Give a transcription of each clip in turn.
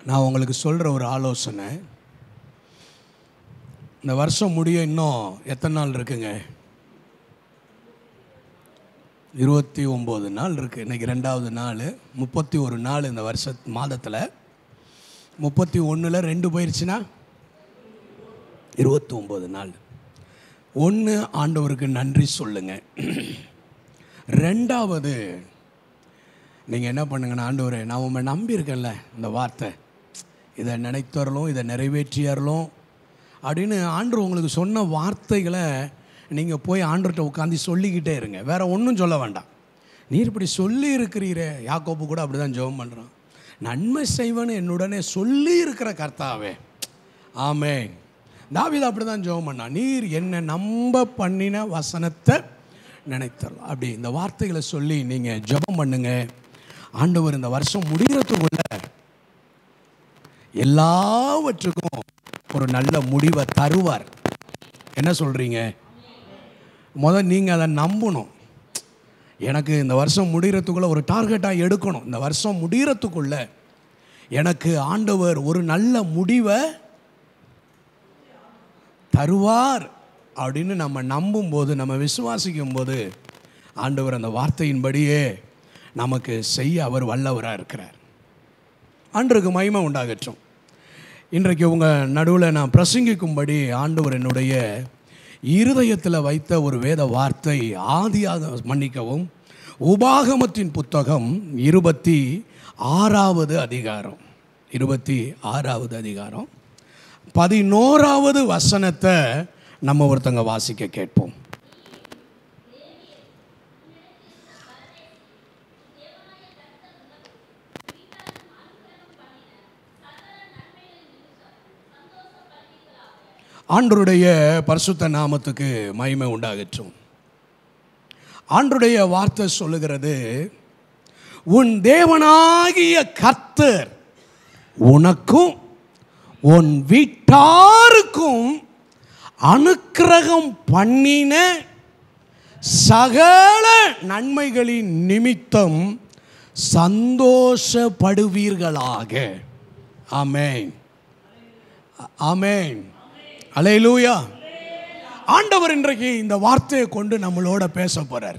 நான் உங்களுக்கு சொல்கிற ஒரு ஆலோசனை இந்த வருஷம் முடிய இன்னும் எத்தனை நாள் இருக்குங்க இருபத்தி ஒம்பது நாள் இருக்குது இன்றைக்கி ரெண்டாவது நாள் முப்பத்தி ஒரு நாள் இந்த வருஷ மாதத்தில் முப்பத்தி ஒன்றில் ரெண்டு போயிடுச்சுன்னா இருபத்தி ஒம்பது நாள் ஒன்று ஆண்டவருக்கு நன்றி சொல்லுங்கள் ரெண்டாவது நீங்கள் என்ன பண்ணுங்கண்ணா ஆண்டவரே நான் உண்மை நம்பியிருக்கேன்ல இந்த வார்த்தை இதை நினைத்தரலும் இதை நிறைவேற்றியறலும் அப்படின்னு ஆண்டு உங்களுக்கு சொன்ன வார்த்தைகளை நீங்கள் போய் ஆண்டவர்கிட்ட உட்காந்து சொல்லிக்கிட்டே இருங்க வேற ஒன்றும் சொல்ல வேண்டாம் நீர் இப்படி சொல்லி இருக்கிறீரே யாக்கோப்பு கூட அப்படி தான் ஜெபம் பண்ணுறான் நன்மை செய்வன்னு என்னுடனே சொல்லி இருக்கிற கர்த்தாவே ஆமே தாவீது அப்படி தான் ஜெபம் பண்ணான் நீர் என்னை நம்ப பண்ணின வசனத்தை நினைத்தரலாம் அப்படி இந்த வார்த்தைகளை சொல்லி நீங்கள் ஜெபம் பண்ணுங்க ஆண்டவர் இந்த வருஷம் முடிகிறதுக்குள்ள எல்லாவற்றுக்கும் ஒரு நல்ல முடிவை தருவார் என்ன சொல்கிறீங்க முதல் நீங்கள் அதை நம்பணும் எனக்கு இந்த வருஷம் முடிகிறதுக்குள்ள ஒரு டார்கெட்டாக எடுக்கணும் இந்த வருஷம் முடிகிறதுக்குள்ள எனக்கு ஆண்டவர் ஒரு நல்ல முடிவை தருவார் அப்படின்னு நம்ம நம்பும்போது நம்ம விசுவாசிக்கும் போது ஆண்டவர் அந்த வார்த்தையின்படியே நமக்கு செய்ய அவர் வல்லவராக இருக்கிறார் ஆண்டருக்கு மகிமை உண்டாகட்டும் இன்றைக்கு உங்கள் நடுவில் நான் பிரசங்கிக்கும்படி ஆண்டவர் என்னுடைய இருதயத்தில் வைத்த ஒரு வேத வார்த்தை ஆதியாக மன்னிக்கவும் உபாகமத்தின் புத்தகம் இருபத்தி ஆறாவது அதிகாரம் இருபத்தி ஆறாவது அதிகாரம் பதினோராவது வசனத்தை நம்ம ஒருத்தங்க வாசிக்க கேட்போம் ஆண்டருடைய பரிசுத்த நாமத்துக்கு மகிமை உண்டாகட்டும் ஆண்டருடைய வார்த்தை சொல்லுகிறது உன் தேவனாகிய கர்த்தர் உனக்கும் உன் வீட்டாருக்கும் அனுக்கிரகம் பண்ணின சகல நன்மைகளின் நிமித்தம் சந்தோஷப்படுவீர்களாக ஆமென் ஆமென் அலையிலூயா ஆண்டவர் இன்றைக்கு இந்த வார்த்தையை கொண்டு நம்மளோட பேச போறார்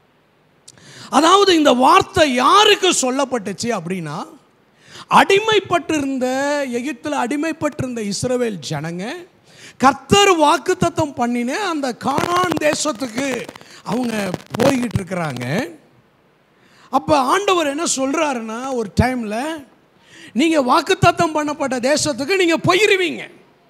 அதாவது இந்த வார்த்தை யாருக்கு சொல்லப்பட்டுச்சு அப்படின்னா அடிமைப்பட்டிருந்த எகிப்தில் அடிமைப்பட்டிருந்த இஸ்ரவேல் ஜனங்க கர்த்தர் வாக்குத்தத்தம் பண்ணின அந்த கானான் தேசத்துக்கு அவங்க போய்கிட்டு இருக்கிறாங்க அப்போ ஆண்டவர் என்ன சொல்கிறாருன்னா ஒரு டைமில் நீங்கள் வாக்குத்தத்தம் பண்ணப்பட்ட தேசத்துக்கு நீங்கள் போயிருவீங்க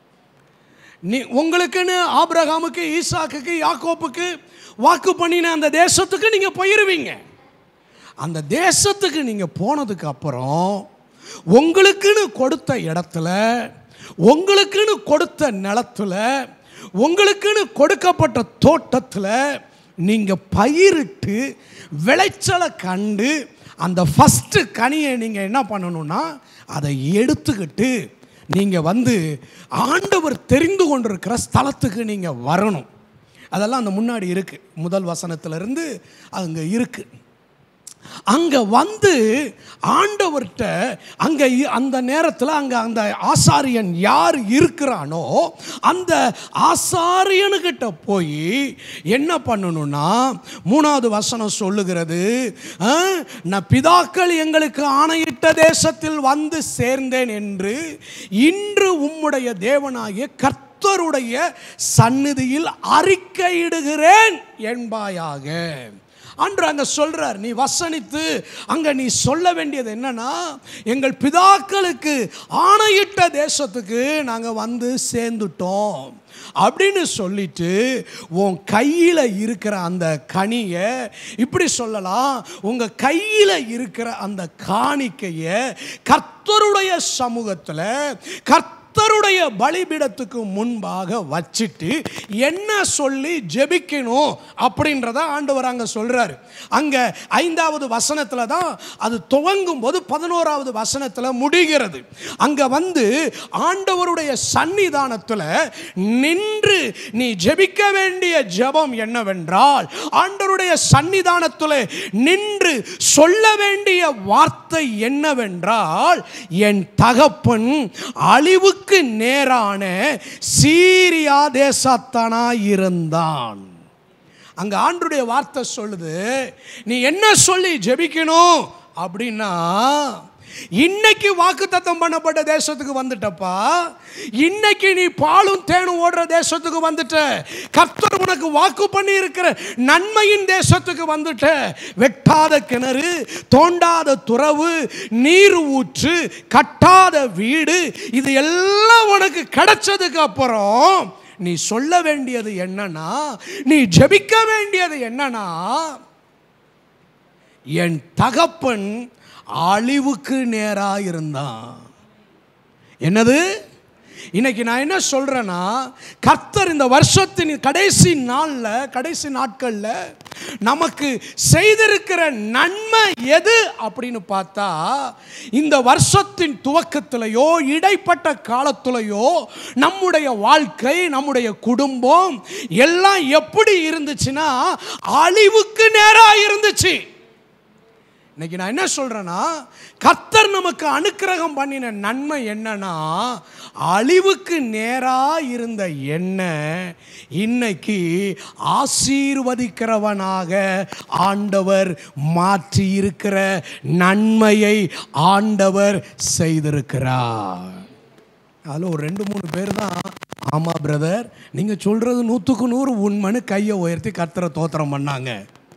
நீ உங்களுக்குன்னு ஆபிரகாமுக்கு ஈசாக்குக்கு யாக்கோப்புக்கு வாக்கு பண்ணின அந்த தேசத்துக்கு நீங்கள் போயிருவீங்க அந்த தேசத்துக்கு நீங்கள் போனதுக்கு அப்புறம் உங்களுக்குன்னு கொடுத்த இடத்துல உங்களுக்குன்னு கொடுத்த நிலத்துல உங்களுக்குன்னு கொடுக்கப்பட்ட தோட்டத்தில் நீங்கள் பயிரிட்டு விளைச்சலை கண்டு அந்த ஃபஸ்ட்டு கனியை நீங்கள் என்ன பண்ணணும்னா அதை எடுத்துக்கிட்டு நீங்கள் வந்து ஆண்டவர் தெரிந்து கொண்டிருக்கிற ஸ்தலத்துக்கு நீங்கள் வரணும் அதெல்லாம் அந்த முன்னாடி இருக்குது முதல் வசனத்திலிருந்து அங்கே இருக்குது அங்கே வந்து ஆண்டவர்கிட்ட அங்கே இ- அந்த நேரத்தில் அங்கே அந்த ஆசாரியன் யார் இருக்கிறானோ அந்த ஆசாரியனுக்கிட்ட போய் என்ன பண்ணணும்னா மூணாவது வசனம் சொல்லுகிறது ஆ, நான் பிதாக்கள் எங்களுக்கு ஆணையிட்ட தேசத்தில் வந்து சேர்ந்தேன் என்று இன்று உம்முடைய தேவனாகிய கர்த்தருடைய சந்நிதியில் அறிக்கையிடுகிறேன் என்பாயாக அன்று அங்க சொல்றார் நீ வசனித்து அங்க நீ சொல்ல வேண்டியது என்னன்னா எங்கள் பிதாக்களுக்கு ஆணையிட்ட தேசத்துக்கு நாங்க வந்து சேர்ந்துட்டோம் அப்படின்னு சொல்லிட்டு உன் கையில் இருக்கிற அந்த கனியை இப்படி சொல்லலாம் உங்க கையில் இருக்கிற அந்த காணிக்கையை கர்த்தருடைய சமூகத்தில் கர்த்த கர்த்தருடைய பலிபீடத்துக்கு முன்பாக வச்சிட்டு என்ன சொல்லி ஜெபிக்கணும் அப்படின்றத ஆண்டவர் அங்க சொல்றாரு அங்க ஐந்தாவது வசனத்துல தான் அது துவங்கும் போது பதினோராவது வசனத்துல முடிகிறது அங்க வந்து ஆண்டவருடைய சன்னிதானத்துல நின்று நீ ஜெபிக்க வேண்டிய ஜெபம் என்னவென்றால் ஆண்டவருடைய சன்னிதானத்துல நின்று சொல்ல வேண்டிய வார்த்தை வார்த்தை என்னவென்றால் என் தகப்பன் அழிவுக்கு நேரான சீரியா தேசத்தானாய் இருந்தான் அங்க ஆண்டுடைய வார்த்தை சொல்லுது நீ என்ன சொல்லி ஜெபிக்கணும் அப்படின்னா இன்னைக்கு வாக்குத்தத்தம் பண்ணப்பட்ட தேசத்துக்கு வந்துட்டப்பா இன்னைக்கு நீ பாலும் தேனும் ஓடுற தேசத்துக்கு வந்துட்ட கர்த்தர் உனக்கு வாக்கு பண்ணி இருக்கிற நன்மையின் தேசத்துக்கு வந்துட்ட வெட்டாத கிணறு தோண்டாத துறவு நீர் ஊற்று கட்டாத வீடு இது எல்லாம் உனக்கு கிடைச்சதுக்கு அப்புறம் நீ சொல்ல வேண்டியது என்னன்னா நீ ஜெபிக்க வேண்டியது என்னன்னா என் தகப்பன் அழிவுக்கு நேரா இருந்தான் என்னது இன்னைக்கு நான் என்ன சொல்றேன்னா கர்த்தர் இந்த வருஷத்தின் கடைசி நாளில் கடைசி நாட்களில் நமக்கு செய்திருக்கிற நன்மை எது அப்படின்னு பார்த்தா இந்த வருஷத்தின் துவக்கத்திலேயோ இடைப்பட்ட காலத்திலேயோ நம்முடைய வாழ்க்கை நம்முடைய குடும்பம் எல்லாம் எப்படி இருந்துச்சுன்னா அழிவுக்கு நேராக இருந்துச்சு இன்னைக்கு நான் என்ன சொல்றேன்னா கர்த்தர் நமக்கு அனுக்கிரகம் பண்ணின நன்மை என்னன்னா அழிவுக்கு நேரா இருந்த என்ன இன்னைக்கு ஆசீர்வதிக்கிறவனாக ஆண்டவர் மாற்றி இருக்கிற நன்மையை ஆண்டவர் செய்திருக்கிறார் அதில் ஒரு ரெண்டு மூணு பேர் தான் ஆமாம் பிரதர் நீங்கள் சொல்கிறது நூற்றுக்கு நூறு உண்மைன்னு கையை உயர்த்தி கர்த்தரை தோத்திரம் பண்ணாங்க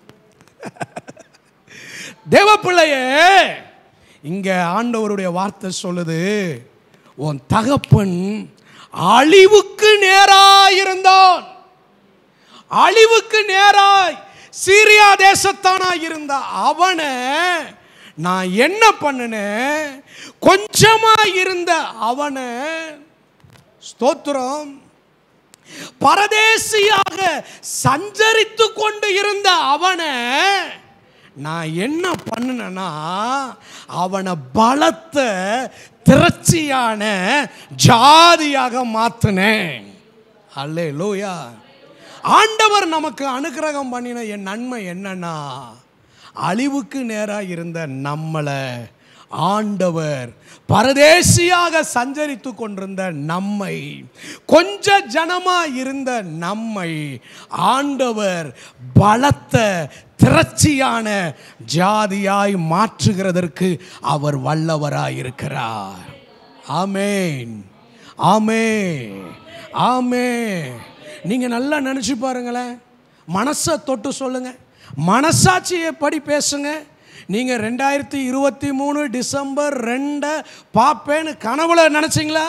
தேவப்பிள்ளையே இங்க ஆண்டவருடைய வார்த்தை சொல்லுது உன் தகப்பன் அழிவுக்கு நேராய் இருந்தான் அழிவுக்கு நேராய் சீரியா தேசத்தானாய் இருந்த அவனை நான் என்ன பண்ணினேன் கொஞ்சமா இருந்த அவனை ஸ்தோத்திரம் பரதேசியாக சஞ்சரித்து கொண்டு இருந்த அவனை நான் என்ன பண்ணினேன்னா அவனை பலத்த திரட்சியான ஜாதியாக மாத்தினேன் அல்லே லூயா ஆண்டவர் நமக்கு அனுக்கிரகம் பண்ணின என் நன்மை என்னன்னா அழிவுக்கு நேராக இருந்த நம்மளை ஆண்டவர் பரதேசியாக சஞ்சரித்து கொண்டிருந்த நம்மை கொஞ்ச ஜனமா இருந்த நம்மை ஆண்டவர் பலத்த திரட்சியான ஜாதியாய் மாற்றுகிறதற்கு அவர் வல்லவராய் இருக்கிறார் ஆமேன் ஆமே ஆமே நீங்க நல்லா நினைச்சு பாருங்களேன் மனசை தொட்டு சொல்லுங்க மனசாட்சியை படி பேசுங்க நீங்க ரெண்டாயிரத்தி இருபத்தி மூணு டிசம்பர் ரெண்டை பார்ப்பேன்னு கனவுல நினைச்சீங்களா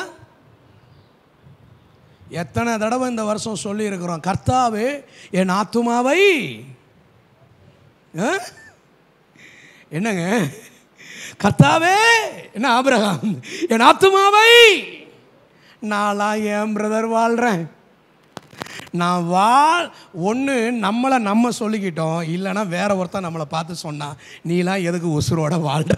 எத்தனை தடவை இந்த வருஷம் சொல்லியிருக்கிறோம் கர்த்தாவே என் ஆத்துமாவை ஆ? என்னங்க கர்த்தாவே என்ன ஆபிரகாம் என் ஆத்துமாவை நான்லாம் என் பிரதர் வாழ்கிறேன் நான் வாழ் ஒன்று நம்மளை நம்ம சொல்லிக்கிட்டோம் இல்லைன்னா வேற ஒருத்தன் நம்மளை பார்த்து சொன்னான் நீலாம் எதுக்கு உசுரோட வாழ்ற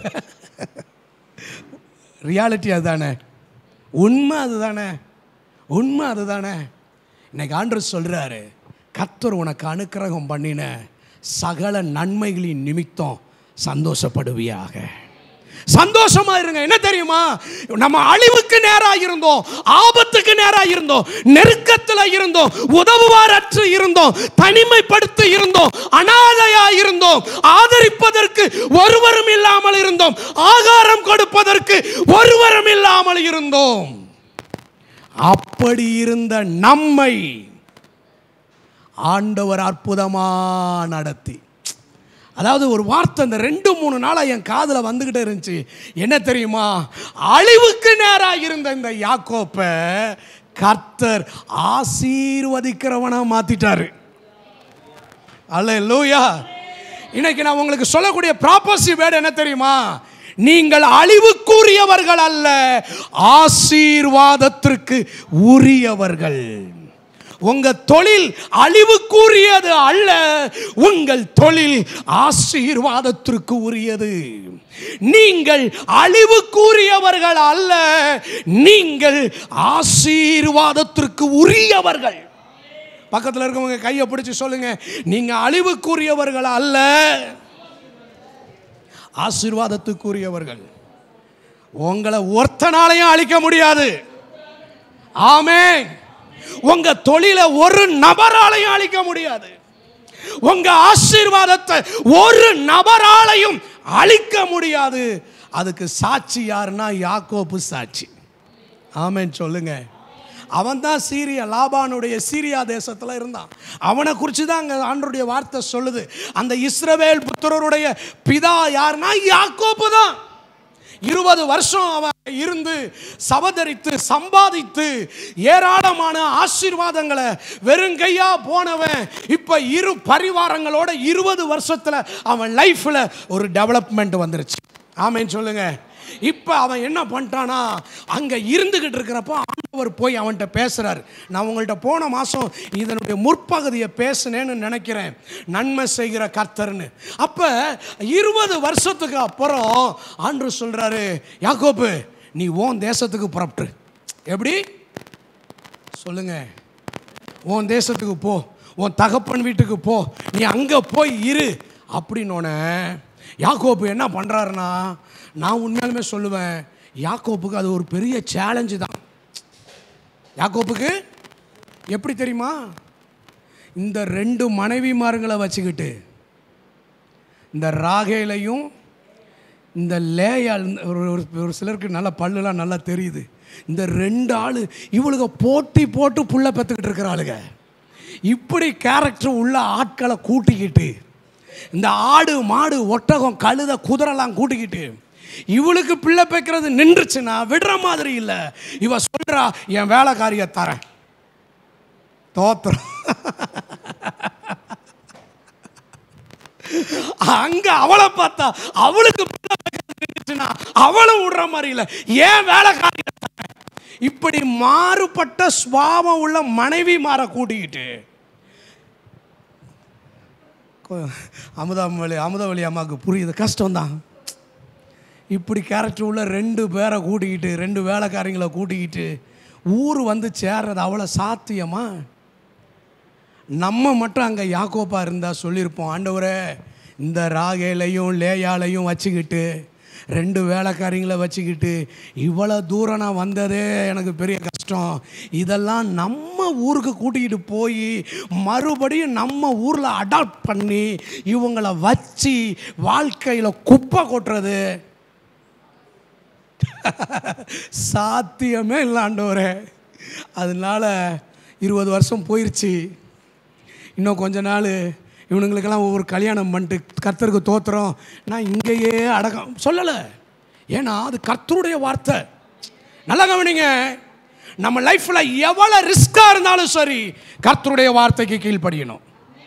ரியாலிட்டி அதுதானே உண்மை அதுதானே உண்மை அதுதானே இன்னைக்கு ஆண்டவர் சொல்கிறாரு கர்த்தர் உனக்கு அனுக்கிரகம் பண்ணின சகல நன்மைகளின் நிமித்தம் சந்தோஷப்படுவியாக சந்தோஷமா இருங்க என்ன தெரியுமா நம்ம அழிவுக்கு நேராக இருந்தோம் ஆபத்துக்கு நேராக இருந்தோம் நெருக்கத்தில் இருந்தோம் உதவுவாரற்று இருந்தோம் தனிமைப்படுத்தி இருந்தோம் அனாதையா இருந்தோம் ஆதரிப்பதற்கு ஒருவரும் இல்லாமல் இருந்தோம் ஆகாரம் கொடுப்பதற்கு ஒருவரும் இல்லாமல் இருந்தோம் அப்படி இருந்த நம்மை ஆண்டவர் அற்புதமா நடத்தி அதாவது ஒரு வார்த்தை இந்த ரெண்டு மூணு நாளாக என் காதில் வந்துக்கிட்டே இருந்துச்சு என்ன தெரியுமா அழிவுக்கு நேராக இருந்த இந்த யாக்கோப்பை கர்த்தர் ஆசீர்வதிக்கிறவனா மாத்திட்டாரு அல்ல லூயா இன்னைக்கு நான் உங்களுக்கு சொல்லக்கூடிய ப்ராப்பர்சி வேர்டு என்ன தெரியுமா நீங்கள் அழிவுக்குரியவர்கள் அல்ல ஆசீர்வாதத்திற்கு உரியவர்கள் உங்க தொழில் அழிவுக்குரியது அல்ல உங்கள் தொழில் ஆசீர்வாதத்திற்கு உரியது நீங்கள் அழிவுக்குரியவர்கள் அல்ல நீங்கள் ஆசீர்வாதத்திற்கு உரியவர்கள் பக்கத்தில் இருக்கவங்க கையை பிடிச்சு சொல்லுங்க நீங்க அழிவுக்குரியவர்கள் அல்ல ஆசீர்வாதத்துக்குரியவர்கள் உங்களை ஒருத்தனாலையும் அழிக்க முடியாது ஆமென் உங்க தொழில ஒரு நபராலையும் அழிக்க முடியாது உங்க ஆசீர்வாதத்தை ஒரு நபராலையும் அழிக்க முடியாது அதுக்கு சாட்சி யாருன்னா யாக்கோப்பு சாட்சி ஆமென் சொல்லுங்க அவன் தான் சீரியா லாபானுடைய சீரியா தேசத்தில் இருந்தான் அவனை குறித்து தான் அங்கே ஆண்டருடைய வார்த்தை சொல்லுது அந்த இஸ்ரவேல் புத்திரருடைய பிதா யாருன்னா யாக்கோப்பு தான் இருபது வருஷம் அவன் இருந்து சபதரித்து சம்பாதித்து ஏராளமான ஆசீர்வாதங்களை வெறுங்கையா போனவன் இப்ப இரு பரிவாரங்களோட இருபது வருஷத்துல அவன் லைஃப்ல ஒரு டெவலப்மெண்ட் வந்துருச்சு ஆமேன்னு சொல்லுங்க இப்போ அவன் என்ன பண்ணிட்டானா அங்கே இருந்துக்கிட்டு இருக்கிறப்போ ஆண்டவர் போய் அவன்கிட்ட பேசுகிறார் நான் உங்கள்கிட்ட போன மாதம் இதனுடைய முற்பகுதியை பேசுனேன்னு நினைக்கிறேன் நன்மை செய்கிற கர்த்தர்னு அப்போ இருபது வருஷத்துக்கு அப்புறம் ஆண்டு சொல்கிறாரு யாக்கோப்பு நீ ஓன் தேசத்துக்கு புறப்பட்டு எப்படி சொல்லுங்க உன் தேசத்துக்கு போ உன் தகப்பன் வீட்டுக்கு போ நீ அங்கே போய் இரு அப்படின்னோடனே யாக்கோப்பு என்ன பண்ணுறாருன்னா நான் உண்மையாலுமே சொல்லுவேன் யாக்கோப்புக்கு அது ஒரு பெரிய சேலஞ்சு தான் யாக்கோப்புக்கு எப்படி தெரியுமா இந்த ரெண்டு மனைவிமாருங்களை வச்சுக்கிட்டு இந்த ராகேலையும் இந்த லேயால் ஒரு ஒரு- ஒரு சிலருக்கு நல்ல பல்லுலாம் நல்லா தெரியுது இந்த ரெண்டு ஆள் இவளுக போட்டி போட்டு புள்ள பெற்றுக்கிட்டு இருக்கிற ஆளுங்க இப்படி கேரக்டர் உள்ள ஆட்களை கூட்டிக்கிட்டு இந்த ஆடு மாடு ஒட்டகம் கழுத குதிரைலாம் கூட்டிக்கிட்டு இவளுக்கு பிள்ளை பெக்கிறது நின்றுச்சுன்னா விடுற மாதிரி இல்லை இவ சொல்றா என் வேலைக்காரிய தரேன் தோத்துறோம் அங்க அவளை பார்த்தா அவளுக்கு பிள்ளை பெக்கிறது நின்றுச்சுன்னா அவளும் விடுற மாதிரி இல்லை ஏன் வேலைக்காரிய தரேன் இப்படி மாறுபட்ட சுவாபம் உள்ள மனைவி மாற கூட்டிக்கிட்டு கொ- அமுதாமொழி அமுதவழி அம்மாவுக்கு புரியுது கஷ்டம்தான் இப்படி கேரக்டர் உள்ள ரெண்டு பேரை கூட்டிக்கிட்டு ரெண்டு வேலைக்காரங்களை கூட்டிக்கிட்டு ஊர் வந்து சேர்றது அவ்வளோ சாத்தியமா நம்ம மட்டும் அங்கே யாக்கோப்பா இருந்தால் சொல்லியிருப்போம் ஆண்டவரே இந்த ராகேலையும் லேயாலையும் வச்சுக்கிட்டு ரெண்டு வேலைக்காரிங்களை வச்சுக்கிட்டு இவ்வளோ தூரம் நான் வந்ததே எனக்கு பெரிய கஷ்டம் இதெல்லாம் நம்ம ஊருக்கு கூட்டிக்கிட்டு போய் மறுபடியும் நம்ம ஊரில் அடாப்ட் பண்ணி இவங்கள வச்சு வாழ்க்கையில் குப்பை கொட்டுறது சாத்தியமே இல்லை ஆண்டவரே அதனால இருபது வருஷம் போயிருச்சு இன்னும் கொஞ்ச நாள் இவனுங்களுக்கெல்லாம் ஒவ்வொரு கல்யாணம் பண்ணிட்டு கர்த்தருக்கு தோத்துறோம் நான் இங்கேயே அடக்கம் சொல்லலை ஏன்னா அது கர்த்தருடைய வார்த்தை நல்லா கவனிங்க நம்ம லைஃப்பில் எவ்வளோ ரிஸ்க்காக இருந்தாலும் சரி கர்த்தருடைய வார்த்தைக்கு கீழ்ப்படியணும்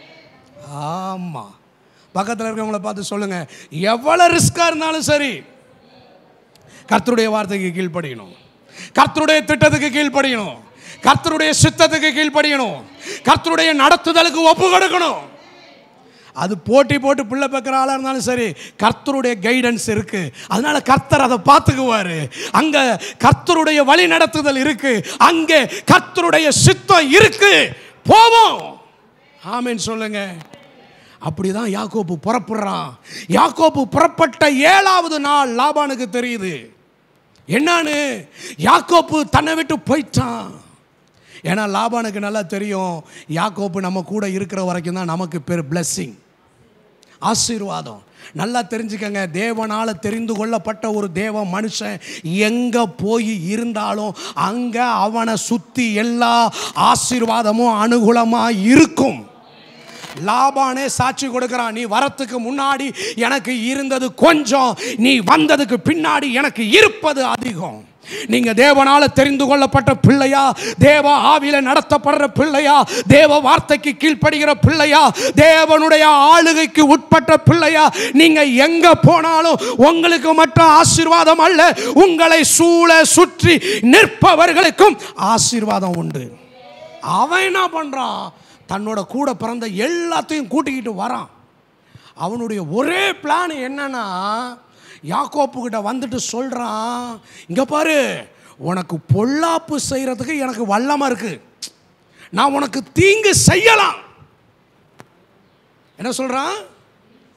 ஆமாம் பக்கத்தில் இருக்கிறவங்கள பார்த்து சொல்லுங்கள் எவ்வளோ ரிஸ்க்காக இருந்தாலும் சரி கர்த்தருடைய வார்த்தைக்கு கீழ்ப்படியணும் கர்த்தருடைய திட்டத்துக்கு கீழ்ப்படியணும் கர்த்தருடைய சித்தத்துக்கு கீழ்ப்படியணும் கர்த்தருடைய நடத்துதலுக்கு ஒப்பு கொடுக்கணும் அது போட்டி போட்டு பிள்ளை பெக்கிற ஆளாக இருந்தாலும் சரி கர்த்தருடைய கைடன்ஸ் இருக்கு அதனால கர்த்தர் அதை பார்த்துக்குவாரு அங்க கர்த்தருடைய வழி நடத்துதல் இருக்கு அங்கே கர்த்தருடைய சித்தம் இருக்கு போவோம் ஆமென் சொல்லுங்க அப்படிதான் யாக்கோப்பு புறப்படுறான் யாக்கோப்பு புறப்பட்ட ஏழாவது நாள் லாபானுக்கு தெரியுது என்னன்னு யாக்கோப்பு தன்னை விட்டு போயிட்டான் ஏன்னா லாபானுக்கு நல்லா தெரியும் யாக்கோப்பு நம்ம கூட இருக்கிற வரைக்கும் தான் நமக்கு பேர் blessing ஆசீர்வாதம் நல்லா தெரிஞ்சுக்கங்க தேவனால் தெரிந்து கொள்ளப்பட்ட ஒரு தேவ மனுஷன் எங்கே போய் இருந்தாலும் அங்கே அவனை சுற்றி எல்லா ஆசீர்வாதமும் அனுகூலமாக இருக்கும் லாபானே சாட்சி கொடுக்கிறான் நீ வரத்துக்கு முன்னாடி எனக்கு இருந்தது கொஞ்சம் நீ வந்ததுக்கு பின்னாடி எனக்கு இருப்பது அதிகம் நீங்க தேவனால தெரிந்து கொள்ளப்பட்ட பிள்ளையா தேவ ஆவியில நடத்தப்படுற பிள்ளையா தேவ வார்த்தைக்கு கீழ்ப்படுகிற பிள்ளையா தேவனுடைய ஆளுகைக்கு உட்பட்ட பிள்ளையா நீங்க எங்க போனாலும் உங்களுக்கு மட்டும் ஆசீர்வாதம் அல்ல உங்களை சூழ சுற்றி நிற்பவர்களுக்கும் ஆசீர்வாதம் உண்டு அவன் என்ன பண்ணுறான் தன்னோட கூட பிறந்த எல்லாத்தையும் கூட்டிக்கிட்டு வரான் அவனுடைய ஒரே பிளான் என்னன்னா யாக்கோப்புக்கிட்ட வந்துட்டு சொல்கிறான் இங்கே பாரு உனக்கு பொல்லாப்பு செய்கிறதுக்கு எனக்கு வல்லமாக இருக்கு நான் உனக்கு தீங்கு செய்யலாம் என்ன சொல்கிறான்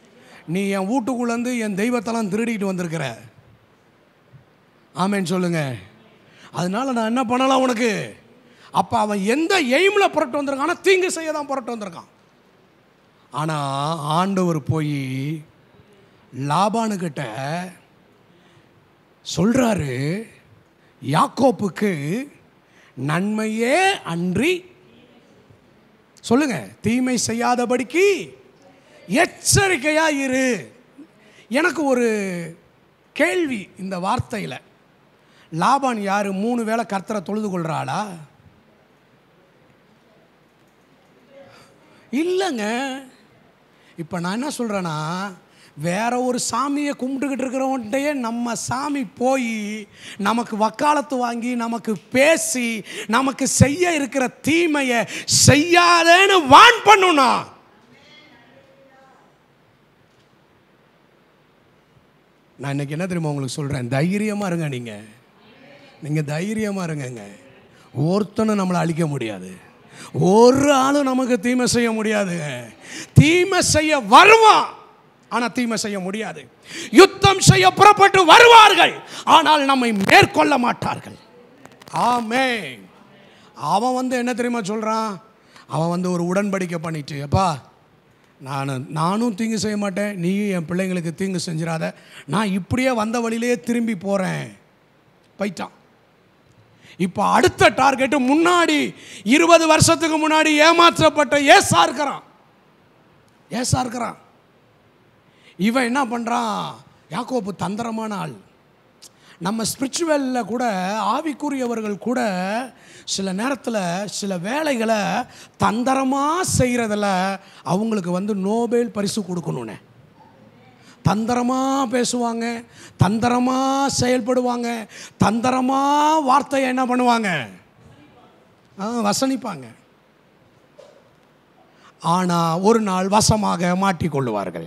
நீ என் வீட்டுக்குள்ளேருந்து என் தெய்வத்தெல்லாம் திருடிட்டு வந்திருக்கிற ஆமேன்னு சொல்லுங்க அதனால நான் என்ன பண்ணலாம் உனக்கு அப்போ அவன் எந்த எய்மில் புரட்டு வந்திருக்கானா தீங்கு செய்ய தான் புரட்டு வந்திருக்கான் ஆனால் ஆண்டவர் போய் லாபானுக்கிட்ட சொல்கிறாரு யாக்கோப்புக்கு நன்மையே அன்றி சொல்லுங்க தீமை செய்யாதபடிக்கு எச்சரிக்கையா இரு எனக்கு ஒரு கேள்வி இந்த வார்த்தையில் லாபான் யார் மூணு வேளை கர்த்தரை தொழுது கொள்றாளா இல்லைங்க இப்போ நான் என்ன சொல்கிறேன்னா வேற ஒரு சாமியை கும்பிட்டுக்கிட்டு இருக்கிறவன்ட்டையே நம்ம சாமி போய் நமக்கு வக்காலத்து வாங்கி நமக்கு பேசி நமக்கு செய்ய இருக்கிற தீமையை செய்யாதேன்னு வான் பண்ணுனா நான் இன்னைக்கு என்ன தெரியுமா உங்களுக்கு சொல்கிறேன் தைரியமாக இருங்க நீங்கள் நீங்கள் தைரியமாக இருங்கங்க ஒருத்தனும் நம்மளை அழிக்க முடியாது ஒரு ஆளும் நமக்கு தீமை செய்ய முடியாதுங்க தீமை செய்ய வருவான் ஆனால் தீமை செய்ய முடியாது யுத்தம் செய்ய புறப்பட்டு வருவார்கள் ஆனால் நம்மை மேற்கொள்ள மாட்டார்கள் ஆமே அவன் வந்து என்ன தெரியுமா சொல்கிறான் அவன் வந்து ஒரு உடன்படிக்கை பண்ணிட்டு அப்பா நான் நானும் தீங்கு செய்ய மாட்டேன் நீயும் என் பிள்ளைங்களுக்கு தீங்கு செஞ்சிடாத நான் இப்படியே வந்த வழியிலே திரும்பி போகிறேன் போயிட்டான் இப்போ அடுத்த டார்கெட்டு முன்னாடி இருபது வருஷத்துக்கு முன்னாடி ஏமாற்றப்பட்ட ஏசா இருக்கிறான் ஏசா இருக்கிறான் இவன் என்ன பண்ணுறான் யாக்கோப்பு தந்திரமான ஆள் நம்ம ஸ்பிரிச்சுவலில் கூட ஆவிக்குரியவர்கள் கூட சில நேரத்தில் சில வேலைகளை தந்திரமாக செய்கிறதில் அவங்களுக்கு வந்து நோபேல் பரிசு கொடுக்கணுண்ணே தந்திரமாக பேசுவாங்க தந்திரமாக செயல்படுவாங்க தந்திரமாக வார்த்தையை என்ன பண்ணுவாங்க ஆ, வசனிப்பாங்க ஆனால் ஒரு நாள் வசமாக மாட்டிக்கொள்ளுவார்கள்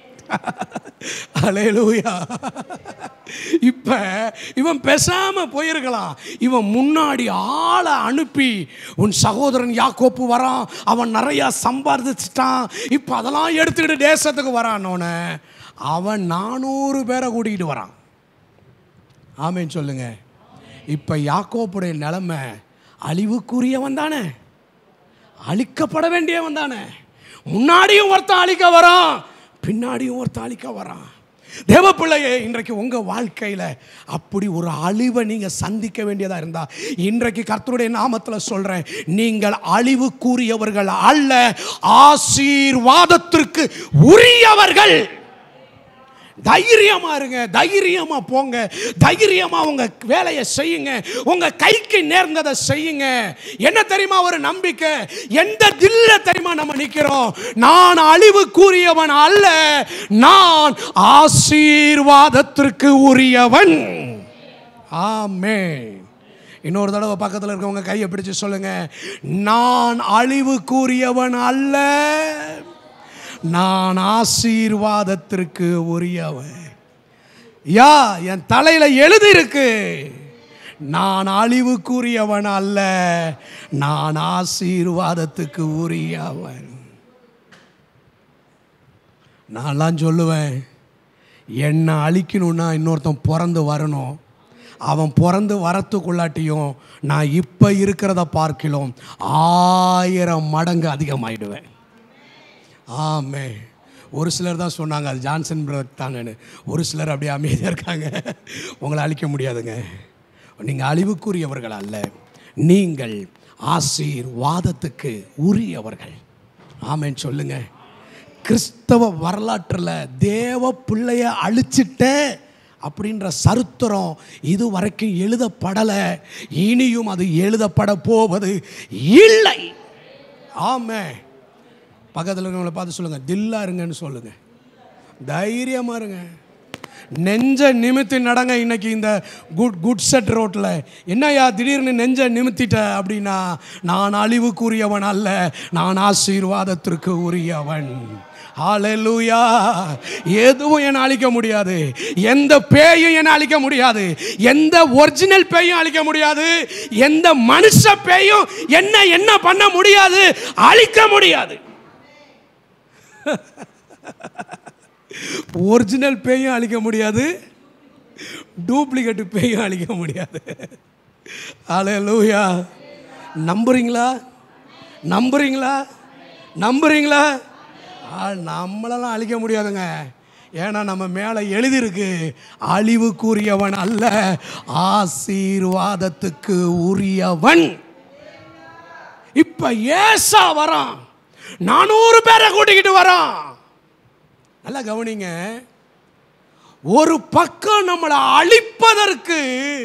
அலேலூயா இப்போ இவன் பேசாம போயிருக்கலாம் இவன் முன்னாடி ஆளை அனுப்பி உன் சகோதரன் யாக்கோப்பு வரான் அவன் நிறையா சம்பாதிச்சிட்டான் இப்போ அதெல்லாம் எடுத்துக்கிட்டு தேசத்துக்கு வரானோன்னு அவன் நானூறு பேரை கூட்டிகிட்டு வரான் ஆமேன்னு சொல்லுங்க இப்போ யாக்கோப்புடைய நிலைமை அழிவுக்குரியவன் தானே அழிக்கப்பட வேண்டியவன் தானே முன்னாடியும் ஒருத்தன் அழிக்க வரான் பின்னாடியும் ஒருத்தன் அழிக்க வரான் தேவ பிள்ளையே இன்றைக்கு உங்கள் வாழ்க்கையில் அப்படி ஒரு அழிவை நீங்கள் சந்திக்க வேண்டியதாக இருந்தால் இன்றைக்கு கர்த்தருடைய நாமத்தில் சொல்கிறேன் நீங்கள் அழிவுக்குரியவர்கள் அல்ல ஆசீர்வாதத்திற்கு உரியவர்கள் தைரியமா இருங்க தைரியமா போங்க தைரியமா உங்க வேலையை செய்யுங்க உங்க கைக்கு நேர்ந்ததை செய்யுங்க என்ன தெரியுமா ஒரு நம்பிக்கை எந்த தில்ல தெரியுமா நம்ம நிக்கிறோம் நான் அழிவு கூறியவன் அல்ல நான் ஆசீர்வாதத்திற்கு உரியவன் ஆமே இன்னொரு தடவை பக்கத்தில் இருக்கவங்க கையை பிடிச்சு சொல்லுங்க நான் அழிவு கூறியவன் அல்ல நான் ஆசீர்வாதத்திற்கு உரியவன் யா என் தலையில எழுதியிருக்கு நான் அழிவுக்குரியவன் அல்ல நான் ஆசீர்வாதத்துக்கு உரியவன் நான்லாம் சொல்லுவேன் என்னை அழிக்கணும்னா இன்னொருத்தன் பிறந்து வரணும் அவன் பிறந்து வரத்துக்குள்ளாட்டியும் நான் இப்போ இருக்கிறத பார்க்கிலும் ஆயிரம் மடங்கு அதிகமாயிடுவேன் ஆமே ஒரு சிலர் தான் சொன்னாங்க அது ஜான்சன் பிரதர் தானேன்னு ஒரு சிலர் அப்படியே அமைதியாக இருக்காங்க உங்களை அழிக்க முடியாதுங்க நீங்கள் அழிவுக்குரியவர்கள் அல்ல நீங்கள் ஆசீர்வாதத்துக்கு உரியவர்கள் ஆமேன்னு சொல்லுங்க கிறிஸ்தவ வரலாற்றில் தேவ பிள்ளைய அழிச்சிட்டேன் அப்படின்ற சரித்திரம் இது வரைக்கும் எழுதப்படலை இனியும் அது எழுதப்பட போவது இல்லை ஆமே பக்கத்தில் இருக்கிறவங்கள பார்த்து சொல்லுங்கள் தில்லா இருங்கன்னு சொல்லுங்கள் தைரியமாக இருங்க நெஞ்ச நிமித்தி நடங்க இன்னைக்கு இந்த குட் குட் செட் ரோட்டில் என்னய்யா திடீர்னு நெஞ்ச நிமித்திட்ட அப்படின்னா நான் அழிவுக்குரியவன் அல்ல நான் ஆசீர்வாதத்திற்கு உரியவன் ஹalleluya எதுவும் என்னை அழிக்க முடியாது எந்த பேயும் என்னை அழிக்க முடியாது எந்த ஒரிஜினல் பேயும் அழிக்க முடியாது எந்த மனுஷ பேயும் என்ன என்ன பண்ண முடியாது அழிக்க முடியாது ஒரிஜினல் பேயும் அழிக்க முடியாது டூப்ளிகேட் பேயும் அழிக்க முடியாது ஆலே லூயா நம்புறீங்களா நம்புறீங்களா நம்புறீங்களா ஆ, நம்மளெல்லாம் அழிக்க முடியாதுங்க ஏன்னா நம்ம மேலே எழுதியிருக்கு அழிவுக்குரியவன் அல்ல ஆசீர்வாதத்துக்கு உரியவன் இப்ப ஏசா வரான் நானூறு பேரை கூட்டிக்கிட்டு வரான் நல்லா கவனிங்க ஒரு பக்கம் நம்மளை அழிப்பதற்கு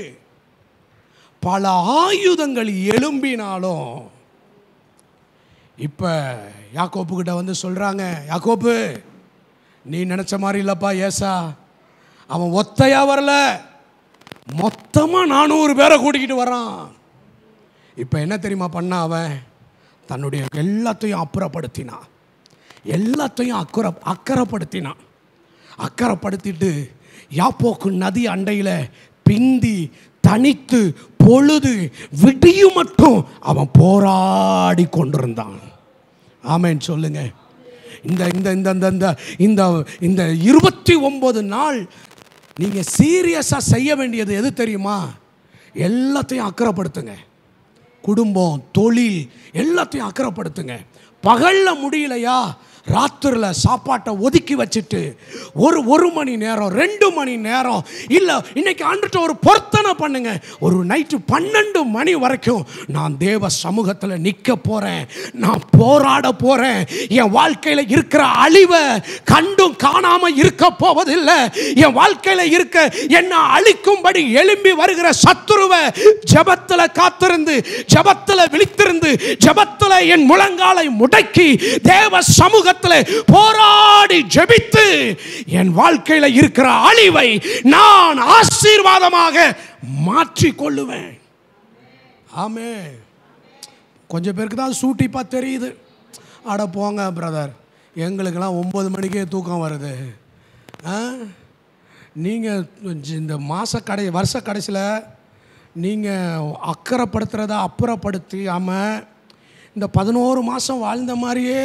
பல ஆயுதங்கள் எழும்பினாலும் இப்போ யாக்கோப்பு கிட்ட வந்து சொல்கிறாங்க யாக்கோப்பு நீ நினச்ச மாதிரி இல்லைப்பா ஏசா அவன் ஒத்தையா வரல மொத்தமாக நானூறு பேரை கூட்டிக்கிட்டு வரான் இப்போ என்ன தெரியுமா பண்ண அவன் தன்னுடைய எல்லாத்தையும் அப்புறப்படுத்தினான் எல்லாத்தையும் அக்குற அக்கறைப்படுத்தினான் அக்கறைப்படுத்திட்டு யாப்போக்கு நதி அண்டையில் பிந்தி தனித்து பொழுது விடியும் மட்டும் அவன் போராடி கொண்டிருந்தான் ஆமேன் சொல்லுங்க இந்த இந்த இந்த இந்த இந்த இந்த இந்த இருபத்தி ஒன்பது நாள் நீங்கள் சீரியஸாக செய்ய வேண்டியது எது தெரியுமா எல்லாத்தையும் அக்கறைப்படுத்துங்க குடும்பம் தொழில் எல்லாத்தையும் அக்கறைப்படுத்துங்க பகலில் முடியலையா ராத்திரியில் சாப்பாட்டை ஒதுக்கி வச்சுட்டு ஒரு ஒரு மணி நேரம் ரெண்டு மணி நேரம் இல்லை இன்னைக்கு ஆண்டுட்டு ஒரு பொருத்தனை பண்ணுங்க ஒரு நைட்டு பன்னெண்டு மணி வரைக்கும் நான் தேவ சமூகத்தில் நிற்க போகிறேன் நான் போராட போகிறேன் என் வாழ்க்கையில் இருக்கிற அழிவை கண்டும் காணாமல் இருக்க போவதில்லை என் வாழ்க்கையில் இருக்க என்ன அழிக்கும்படி எழும்பி வருகிற சத்துருவை ஜபத்தில் காத்திருந்து ஜபத்தில் விழித்திருந்து ஜபத்தில் என் முழங்காலை முடக்கி தேவ சமூகத்தில் போராடி ஜெபித்து என் வாழ்க்கையில் இருக்கிற அழிவை நான் ஆசீர்வாதமாக மாற்றிக் கொள்ளுவேன் ஆமே கொஞ்சம் பேருக்கு தான் சூட்டிப்பா தெரியுது அட போங்க பிரதர் எங்களுக்கெல்லாம் ஒம்பது மணிக்கே தூக்கம் வருது ஆ நீங்கள் இந்த மாத கடை வருஷ கடைசியில் நீங்கள் அக்கறைப்படுத்துகிறத அப்புறப்படுத்தாமல் இந்த பதினோரு மாதம் வாழ்ந்த மாதிரியே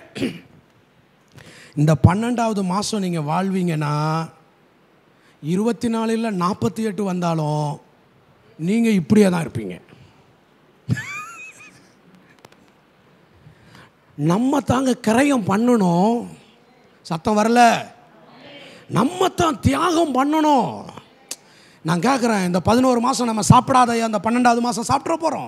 இந்த பன்னெண்டாவது மாதம் நீங்கள் வாழ்வீங்கன்னா இருபத்தி நாலில் நாற்பத்தி எட்டு வந்தாலும் நீங்கள் இப்படியே தான் இருப்பீங்க நம்ம தாங்க கிரயம் பண்ணணும் சத்தம் வரல நம்ம தான் தியாகம் பண்ணணும் நான் கேட்குறேன் இந்த பதினோரு மாதம் நம்ம சாப்பிடாத அந்த பன்னெண்டாவது மாதம் சாப்பிட்ற போகிறோம்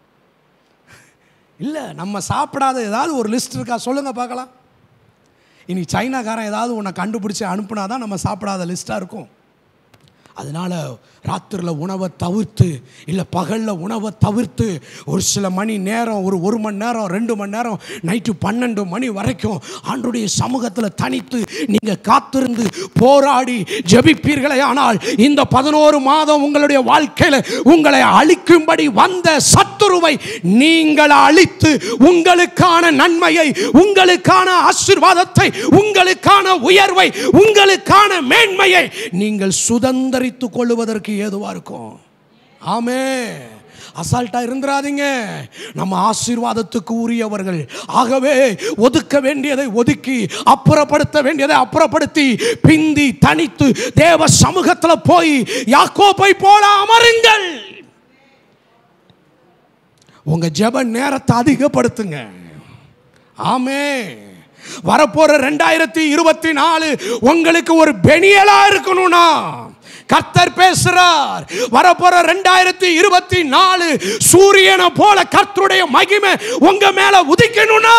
இல்லை நம்ம சாப்பிடாத ஏதாவது ஒரு லிஸ்ட் இருக்கா சொல்லுங்கள் பார்க்கலாம் இனி சைனாக்காரன் ஏதாவது உன்னை கண்டுபிடிச்சி அனுப்புனா தான் நம்ம சாப்பிடாத லிஸ்ட்டாக இருக்கும் அதனால் ராத்திரியில் உணவை தவிர்த்து இல்லை பகலில் உணவை தவிர்த்து ஒரு சில மணி நேரம் ஒரு ஒரு மணி நேரம் ரெண்டு மணி நேரம் நைட்டு பன்னெண்டு மணி வரைக்கும் ஆண்டுடைய சமூகத்தில் தனித்து நீங்கள் காத்திருந்து போராடி ஜெபிப்பீர்களே ஆனால் இந்த பதினோரு மாதம் உங்களுடைய வாழ்க்கையில் உங்களை அழிக்கும்படி வந்த சத்துருவை நீங்கள் அழித்து உங்களுக்கான நன்மையை உங்களுக்கான ஆசீர்வாதத்தை உங்களுக்கான உயர்வை உங்களுக்கான மேன்மையை நீங்கள் சுதந்திரித்துக் கொள்வதற்கு ஏதுவாக இருக்கும் ஆமே அசால்ட்டா இருந்துராதீங்க நம்ம ஆசீர்வாதத்துக்கு உரியவர்கள் ஆகவே ஒதுக்க வேண்டியதை ஒதுக்கி அப்புறப்படுத்த வேண்டியதை அப்புறப்படுத்தி பிந்தி தனித்து தேவ சமூகத்தில் போய் யாக்கோப்பை போல அமருங்கள் உங்க ஜெப நேரத்தை அதிகப்படுத்துங்க ஆமே வரப்போற ரெண்டாயிரத்தி இருபத்தி நாலு உங்களுக்கு ஒரு பெனியலா இருக்கணும்னா கர்த்தர் பேசுறார் வரப்போற ரெண்டாயிரத்தி இருபத்தி நாலு சூரியனை போல கர்த்தருடைய மகிமை உங்க மேல உதிக்கணும்னா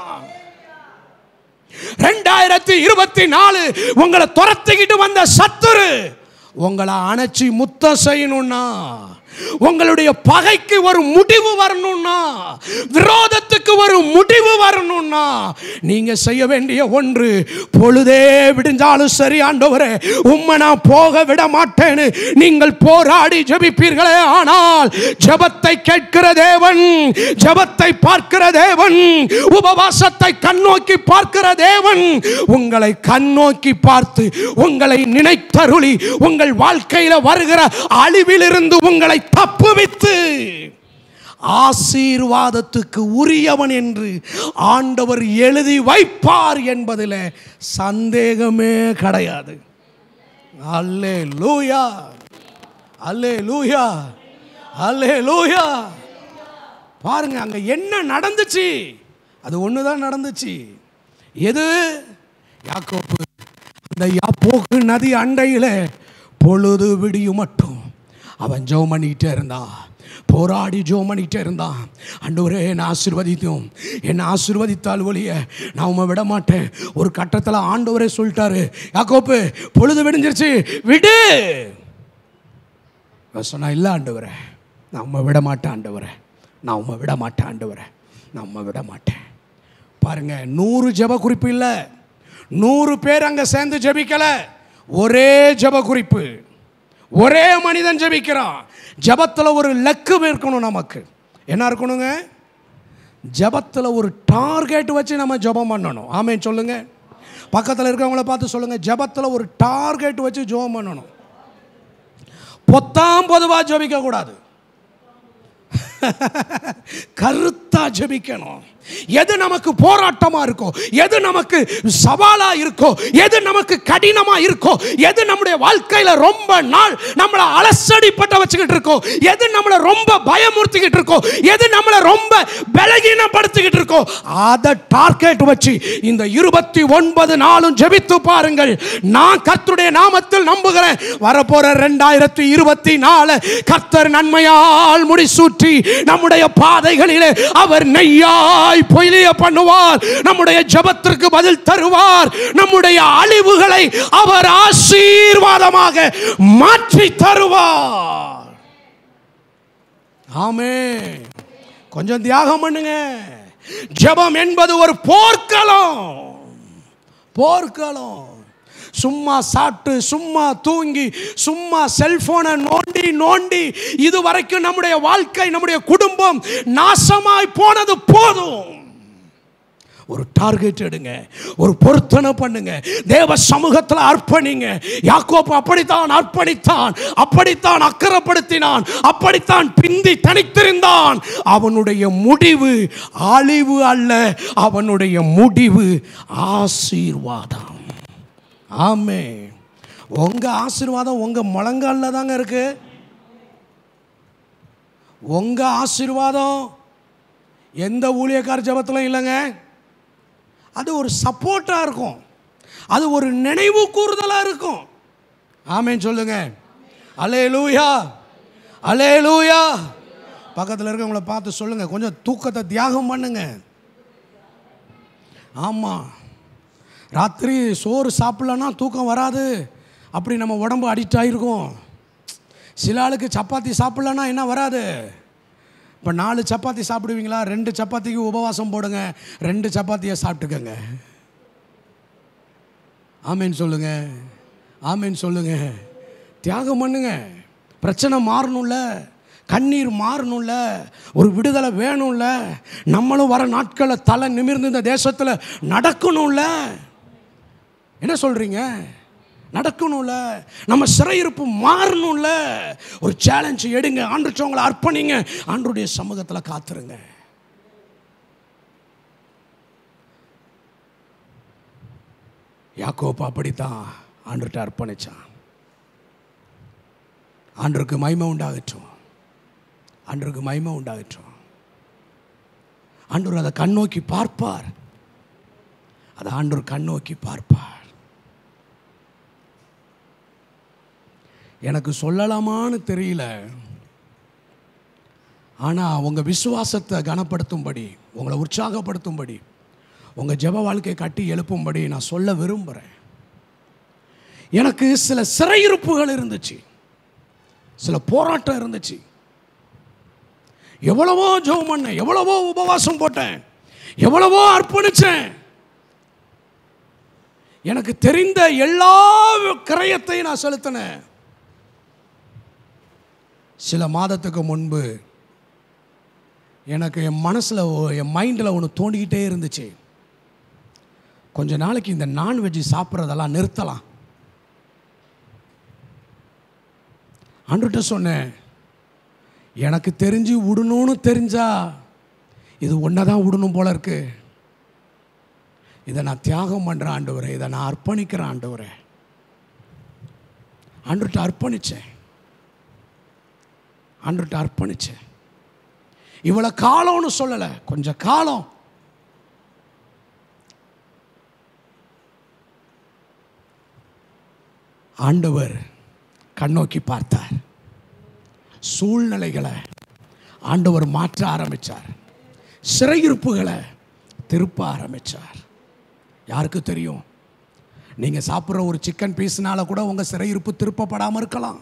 ரெண்டாயிரத்தி இருபத்தி நாலு உங்களை துரத்திக்கிட்டு வந்த சத்துரு உங்களை அணைச்சி முத்தம் செய்யணும்னா உங்களுடைய பகைக்கு ஒரு முடிவு வரணும்னா விரோதத்துக்கு ஒரு முடிவு வரணும்னா நீங்க செய்ய வேண்டிய ஒன்று பொழுதே விடிஞ்சாலும் சரி ஆண்டவரே உம்மை நான் போக விட மாட்டேன்னு நீங்கள் போராடி ஜெபிப்பீர்களே ஆனால் ஜெபத்தை கேட்கிற தேவன் ஜெபத்தை பார்க்கிற தேவன் உபவாசத்தை கண்ணோக்கி பார்க்கிற தேவன் உங்களை கண்ணோக்கி பார்த்து உங்களை நினைத்தருளி உங்கள் வாழ்க்கையில் வருகிற அழிவிலிருந்து உங்களை தப்புவித்து ஆசீர்வாதத்துக்கு உரியவன் என்று ஆண்டவர் எழுதி வைப்பார் என்பதில் சந்தேகமே கிடையாது அல்லே லூயா அல்லே லூயா அல்லே லூயா பாருங்க அங்க என்ன நடந்துச்சு அது ஒன்று தான் நடந்துச்சு எது யாக்கோப்பு அந்த யாப்போக்கு நதி அண்டையில் பொழுது விடியும் மட்டும் அவன் ஜெபம் பண்ணிக்கிட்டே இருந்தான் போராடி ஜெபம் பண்ணிக்கிட்டே இருந்தான் ஆண்டவரே என்னை ஆசீர்வதித்தும் என்னை ஆசீர்வதித்தால் ஒழிய நான் உம்மை விட மாட்டேன் ஒரு கட்டத்தில் ஆண்டவரே சொல்லிட்டாரு யாக்கோப்பு பொழுது விடிஞ்சிருச்சு விடு அவன் சொன்னா இல்லை ஆண்டவரே நான் உம்மை விட மாட்டேன் ஆண்டவரே நான் உம்மை விட மாட்டேன் ஆண்டவரே நான் உம்மை விட மாட்டேன் பாருங்க நூறு ஜெப குறிப்பு இல்லை நூறு பேர் அங்கே சேர்ந்து ஜெபிக்கல ஒரே ஜெப குறிப்பு ஒரே மனிதன் ஜெபிக்கிறான் ஜெபத்தில் ஒரு லக்கு இருக்கணும் நமக்கு என்ன இருக்கணுங்க ஜெபத்தில் ஒரு டார்கெட் வச்சு நம்ம ஜெபம் பண்ணணும் ஆமேன் சொல்லுங்க பக்கத்தில் இருக்கிறவங்கள பார்த்து சொல்லுங்க ஜெபத்தில் ஒரு டார்கெட் வச்சு ஜெபம் பண்ணணும் பொத்தாம் பொதுவாக ஜெபிக்க கூடாது கருத்தா ஜெபிக்கணும் எது நமக்கு போராட்டமா இருக்கோ எது நமக்கு சவாலா இருக்கோ எது நமக்கு கடினமா இருக்கோ எது நம்முடைய வாழ்க்கையில ரொம்ப நாள் நம்மளை அலசடிப்பட்ட வச்சுக்கிட்டு இருக்கோ எது நம்மளை ரொம்ப பயமுறுத்திக்கிட்டு இருக்கோ எது நம்மளை ரொம்ப பலகீனப்படுத்திக்கிட்டு இருக்கோ அதை டார்கெட் வச்சு இந்த இருபத்தி ஒன்பது நாளும் ஜெபித்து பாருங்கள் நான் கர்த்தருடைய நாமத்தில் நம்புகிறேன் வரப்போற ரெண்டாயிரத்தி இருபத்தி நாலு கர்த்தர் நன்மையால் முடிசூட்டி நம்முடைய பாதைகளிலே அவர் நெய்யாய் பொய்லிய பண்ணுவார் நம்முடைய ஜெபத்திற்கு பதில் தருவார் நம்முடைய அழிவுகளை அவர் ஆசீர்வாதமாக மாற்றி தருவார் ஆமே கொஞ்சம் தியாகம் பண்ணுங்க ஜெபம் என்பது ஒரு போர்க்களம் போர்க்களம் சும்மா சாப்பிட்டு சும்மா தூங்கி சும்மா செல்போனை நோண்டி நோண்டி இது வரைக்கும் நம்முடைய வாழ்க்கை நம்முடைய குடும்பம் நாசமாய் போனது போதும் ஒரு டார்கெட் எடுங்க ஒரு பொருத்தனை பண்ணுங்க தேவ சமூகத்தில் அர்ப்பணிங்க யாக்கோப்பு அப்படித்தான் அர்ப்பணித்தான் அப்படித்தான் அக்கறைப்படுத்தினான் அப்படித்தான் பிந்தி தனித்திருந்தான் அவனுடைய முடிவு அழிவு அல்ல அவனுடைய முடிவு ஆசீர்வாதம் ஆமே உங்க ஆசீர்வாதம் உங்க முழங்காலில் தாங்க இருக்கு உங்க ஆசீர்வாதம் எந்த ஊழியக்கார ஜபத்திலும் இல்லைங்க அது ஒரு சப்போர்ட்டாக இருக்கும் அது ஒரு நினைவு கூறுதலாக இருக்கும் ஆமேன்னு சொல்லுங்க அலே லூயா அலே லூயா பக்கத்தில் இருக்கவங்கள பார்த்து சொல்லுங்க கொஞ்சம் தூக்கத்தை தியாகம் பண்ணுங்க ஆமாம் ராத்திரி சோறு சாப்பிட்லன்னா தூக்கம் வராது அப்படி நம்ம உடம்பு அடிக்ட் ஆகிருக்கும் சில ஆளுக்கு சப்பாத்தி சாப்பிட்லன்னா என்ன வராது இப்போ நாலு சப்பாத்தி சாப்பிடுவீங்களா ரெண்டு சப்பாத்திக்கு உபவாசம் போடுங்க ரெண்டு சப்பாத்தியை சாப்பிட்டுக்கங்க ஆமேன்னு சொல்லுங்க ஆமேன்னு சொல்லுங்க தியாகம் பண்ணுங்க பிரச்சனை மாறணும்ல கண்ணீர் மாறணும்ல ஒரு விடுதலை வேணும்ல நம்மளும் வர நாட்களில் தலை நிமிர்ந்து இந்த தேசத்தில் நடக்கணும்ல என்ன சொல்கிறீங்க நடக்கணும்ல நம்ம சிறையிருப்பு மாறணும்ல ஒரு சேலஞ்ச் எடுங்க ஆண்டுச்சவங்களை அர்ப்பணிங்க ஆண்டுடைய சமூகத்தில் காத்துருங்க யாக்கோப்பு அப்படித்தான் ஆண்டுகிட்ட அர்ப்பணிச்சான் ஆண்டருக்கு மகிமை உண்டாகட்டும் ஆண்டருக்கு மகிமை உண்டாகட்டும் ஆண்டவர் அதை கண்ணோக்கி பார்ப்பார் அதை ஆண்டவர் கண்ணோக்கி பார்ப்பார் எனக்கு சொல்லலாமான்னு தெரியல ஆனால் உங்கள் விசுவாசத்தை கனப்படுத்தும்படி உங்களை உற்சாகப்படுத்தும்படி உங்கள் ஜெப வாழ்க்கையை கட்டி எழுப்பும்படி நான் சொல்ல விரும்புகிறேன் எனக்கு சில சிறையிருப்புகள் இருந்துச்சு சில போராட்டம் இருந்துச்சு எவ்வளவோ ஜெபம் பண்ணேன் எவ்வளவோ உபவாசம் போட்டேன் எவ்வளவோ அர்ப்பணிச்சேன் எனக்கு தெரிந்த எல்லா கிரயத்தையும் நான் செலுத்தினேன் சில மாதத்துக்கு முன்பு எனக்கு என் மனசில் என் மைண்டில் ஒன்று தோண்டிக்கிட்டே இருந்துச்சு கொஞ்ச நாளைக்கு இந்த நான்வெஜ் சாப்பிட்றதெல்லாம் நிறுத்தலாம் ஆண்டுகிட்ட சொன்னேன் எனக்கு தெரிஞ்சு விடணும்னு தெரிஞ்சா இது ஒன்றை தான் விடணும் போல இருக்கு இதை நான் தியாகம் பண்ணுறேன் ஆண்டவரே இதை நான் அர்ப்பணிக்கிறேன் ஆண்டவரே ஆண்டுகிட்ட அர்ப்பணித்தேன் ஆண்டுகிட்ட அர்ப்பணித்தேன் இவ்வளோ காலம்னு சொல்லலை கொஞ்சம் காலம் ஆண்டவர் கண்ணோக்கி பார்த்தார் சூழ்நிலைகளை ஆண்டவர் மாற்ற ஆரம்பித்தார் சிறையிருப்புகளை திருப்ப ஆரம்பித்தார் யாருக்கு தெரியும் நீங்கள் சாப்பிட்ற ஒரு சிக்கன் பீஸ்னால கூட உங்கள் சிறையிருப்பு திருப்பப்படாமல் இருக்கலாம்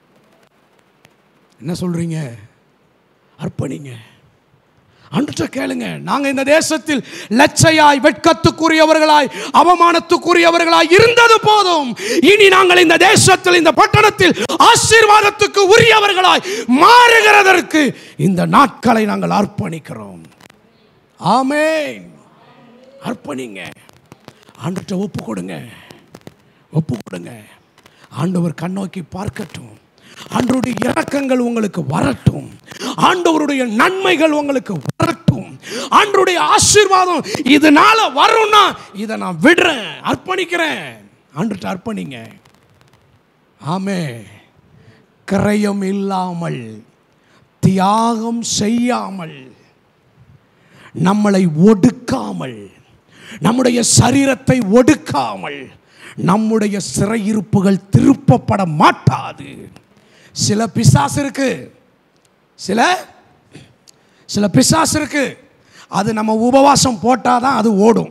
என்ன சொல்கிறீங்க அர்ப்பணிங்க அன்றுட்ட கேளுங்க நாங்கள் இந்த தேசத்தில் லட்சையாய் வெட்கத்துக்குரியவர்களாய் அவமானத்துக்குரியவர்களாய் இருந்தது போதும் இனி நாங்கள் இந்த தேசத்தில் இந்த பட்டணத்தில் ஆசீர்வாதத்துக்கு உரியவர்களாய் மாறுகிறதற்கு இந்த நாட்களை நாங்கள் அர்ப்பணிக்கிறோம் ஆமென் அர்ப்பணிங்க ஆண்டுகிட்ட ஒப்பு கொடுங்க ஒப்பு கொடுங்க ஆண்டவர் கண்ணோக்கி பார்க்கட்டும் ஆண்டவருடைய இரக்கங்கள் உங்களுக்கு வரட்டும் ஆண்டவருடைய நன்மைகள் உங்களுக்கு வரட்டும் ஆண்டவருடைய ஆசீர்வாதம் இதனால வரும்னா இதை நான் விடுறேன் அர்ப்பணிக்கிறேன் ஆண்டுகிட்ட அர்ப்பணிங்க ஆமே கிரயம் இல்லாமல் தியாகம் செய்யாமல் நம்மளை ஒடுக்காமல் நம்முடைய சரீரத்தை ஒடுக்காமல் நம்முடைய சிறையிருப்புகள் திருப்பப்பட மாட்டாது சில பிசாசு இருக்கு சில சில பிசாசு இருக்கு அது நம்ம உபவாசம் போட்டால் தான் அது ஓடும்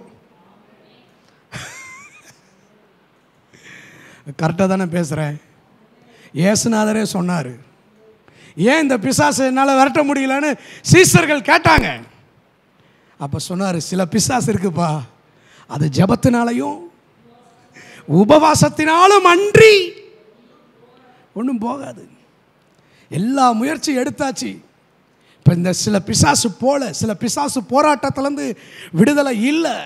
கரெக்டாக தானே பேசுகிறேன் ஏசுநாதரே சொன்னார் ஏன் இந்த பிசாசு என்னால் விரட்ட முடியலன்னு சீசர்கள் கேட்டாங்க அப்போ சொன்னார் சில பிசாசு இருக்குப்பா அது ஜபத்தினாலையும் உபவாசத்தினாலும் அன்றி ஒன்றும் போகாது எல்லா முயற்சியும் எடுத்தாச்சு இப்போ இந்த சில பிசாசு போல சில பிசாசு போராட்டத்திலேருந்து விடுதலை இல்லை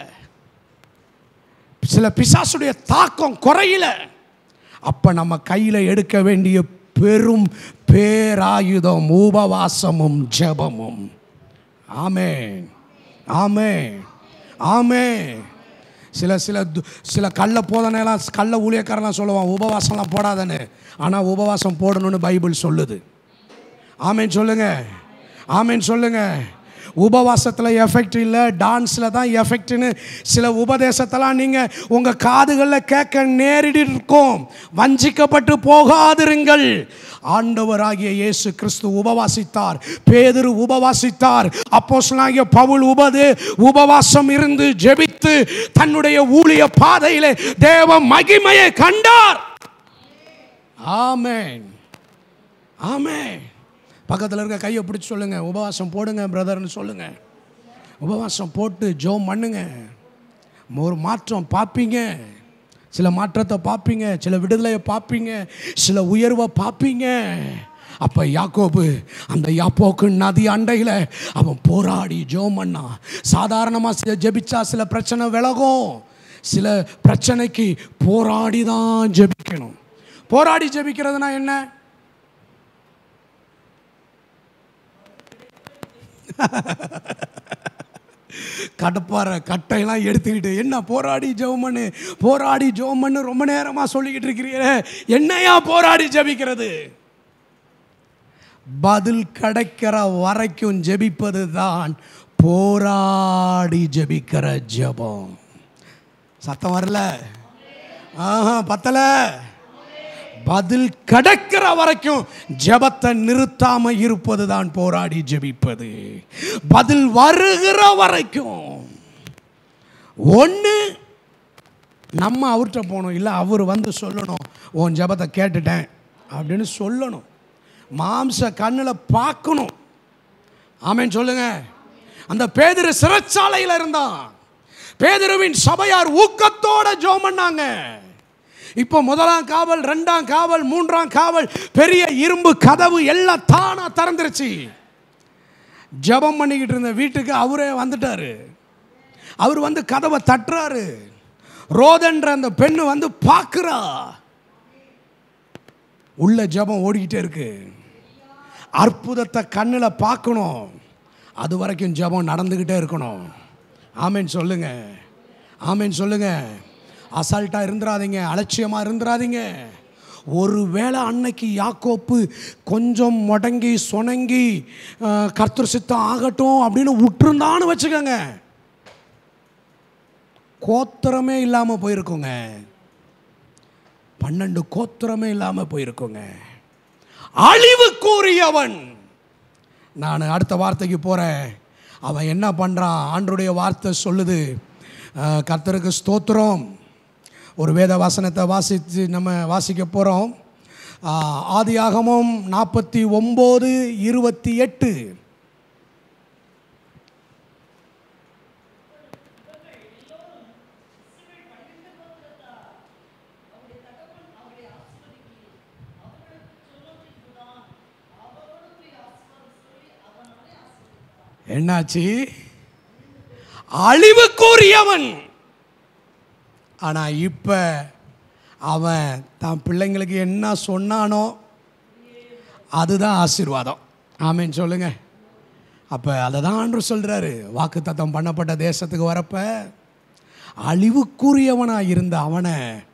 சில பிசாசுடைய தாக்கம் குறையல அப்போ நம்ம கையில் எடுக்க வேண்டிய பெரும் பேராயுதம் உபவாசமும் ஜெபமும் ஆமே ஆமே ஆமே சில சில து- சில கள்ள போதனைலாம் கள்ள ஊழியக்காரெல்லாம் சொல்லுவான் உபவாசம்லாம் போடாதன்னு ஆனால் உபவாசம் போடணும்னு பைபிள் சொல்லுது ஆமேன் சொல்லுங்க ஆமேன் சொல்லுங்க உபவாசத்தில் எஃபெக்ட் இல்லை டான்ஸில் தான் எஃபெக்ட்னு சில உபதேசத்தெல்லாம் நீங்கள் உங்கள் காதுகளில் கேட்க நேரிடி இருக்கும் வஞ்சிக்கப்பட்டு போகாதிருங்கள் ஆண்டவராகிய இயேசு கிறிஸ்து உபவாசித்தார் பேதுரு உபவாசித்தார் அப்போஸ்தலனாகிய பவுல் உபது உபவாசம் இருந்து ஜெபித்து தன்னுடைய ஊழிய பாதையிலே தேவ மகிமையை கண்டார் ஆமென் ஆமென் பக்கத்தில் இருக்க கையை பிடிச்சி சொல்லுங்க உபவாசம் போடுங்க பிரதர்னு சொல்லுங்க உபவாசம் போட்டு ஜோம் பண்ணுங்க ஒரு மாற்றம் பார்ப்பீங்க சில மாற்றத்தை பார்ப்பீங்க சில விடுதலையை பார்ப்பீங்க சில உயர்வை பார்ப்பீங்க அப்போ யாக்கோபு அந்த யாப்போக்கு நதி அண்டையில் அவன் போராடி ஜோம் பண்ணான் சாதாரணமாக ஜெபிச்சா சில பிரச்சனை விலகும் சில பிரச்சனைக்கு போராடி தான் ஜெபிக்கணும் போராடி ஜெபிக்கிறதுனா என்ன கடப்பாறை கட்டையெல்லாம் எடுத்துக்கிட்டு என்ன போராடி ஜெபம் பண்ணு போராடி ஜெபம் பண்ணு ரொம்ப நேரமாக சொல்லிக்கிட்டு இருக்கிறீரே என்னையா போராடி ஜெபிக்கிறது பதில் கிடைக்கிற வரைக்கும் ஜெபிப்பது தான் போராடி ஜெபிக்கிற ஜெபம் சத்தம் வரல ஆஹா பத்தல பதில் கிடைக்கிற வரைக்கும் ஜெபத்தை நிறுத்தாம இருப்பது தான் போராடி ஜெபிப்பது பதில் வருகிற வரைக்கும் ஒன்று நம்ம அவர்கிட்ட போகணும் இல்லை அவர் வந்து சொல்லணும் உன் ஜெபத்தை கேட்டுட்டேன் அப்படின்னு சொல்லணும் மாம்ச கண்ணில் பார்க்கணும் ஆமென் சொல்லுங்க அந்த பேதிரு சிறைச்சாலையில் இருந்தான் பேதிருவின் சபையார் ஊக்கத்தோட ஜோம் பண்ணாங்க இப்போ முதலாம் காவல் ரெண்டாம் காவல் மூன்றாம் காவல் பெரிய இரும்பு கதவு எல்லாம் தானா திறந்துருச்சு ஜெபம் பண்ணிக்கிட்டு இருந்த வீட்டுக்கு அவரே வந்துட்டாரு அவர் வந்து கதவை தட்டுறாரு ரோதன்ற அந்த பெண்ணு வந்து பார்க்குறா உள்ள ஜெபம் ஓடிக்கிட்டே இருக்கு அற்புதத்தை கண்ணில் பார்க்கணும் அது வரைக்கும் ஜெபம் நடந்துக்கிட்டே இருக்கணும் ஆமேன் சொல்லுங்க ஆமேன் சொல்லுங்க அசால்ட்டாக இருந்துடாதீங்க அலட்சியமாக இருந்துடாதீங்க ஒருவேளை அன்னைக்கு யாக்கோப்பு கொஞ்சம் முடங்கி சொனங்கி அஹ், கர்த்தர் சித்தம் ஆகட்டும் அப்படின்னு விட்டுருந்தான்னு வச்சுக்கோங்க கோத்திரமே இல்லாமல் போயிருக்குங்க பன்னெண்டு கோத்திரமே இல்லாமல் போயிருக்குங்க அழிவுக்குரியவன் நான் அடுத்த வார்த்தைக்கு போகிறேன் அவன் என்ன பண்ணுறான் ஆண்டருடைய வார்த்தை சொல்லுது அஹ், கர்த்தருக்கு ஸ்தோத்திரம் ஒரு வேத வசனத்தை வாசித்து நம்ம வாசிக்க போகிறோம் ஆதியாகமம் நாற்பத்தி ஒம்பது இருபத்தி எட்டு என்னாச்சு அழிவுக்குரியவன் ஆனால் இப்போ அவன் தான் பிள்ளைங்களுக்கு என்ன சொன்னானோ அதுதான் ஆசீர்வாதம் ஆமேன்னு சொல்லுங்க அப்போ அதை தான் ஆண்டு சொல்கிறாரு வாக்கு தத்தம் பண்ணப்பட்ட தேசத்துக்கு வரப்ப அழிவுக்குரியவனாக இருந்த அவனை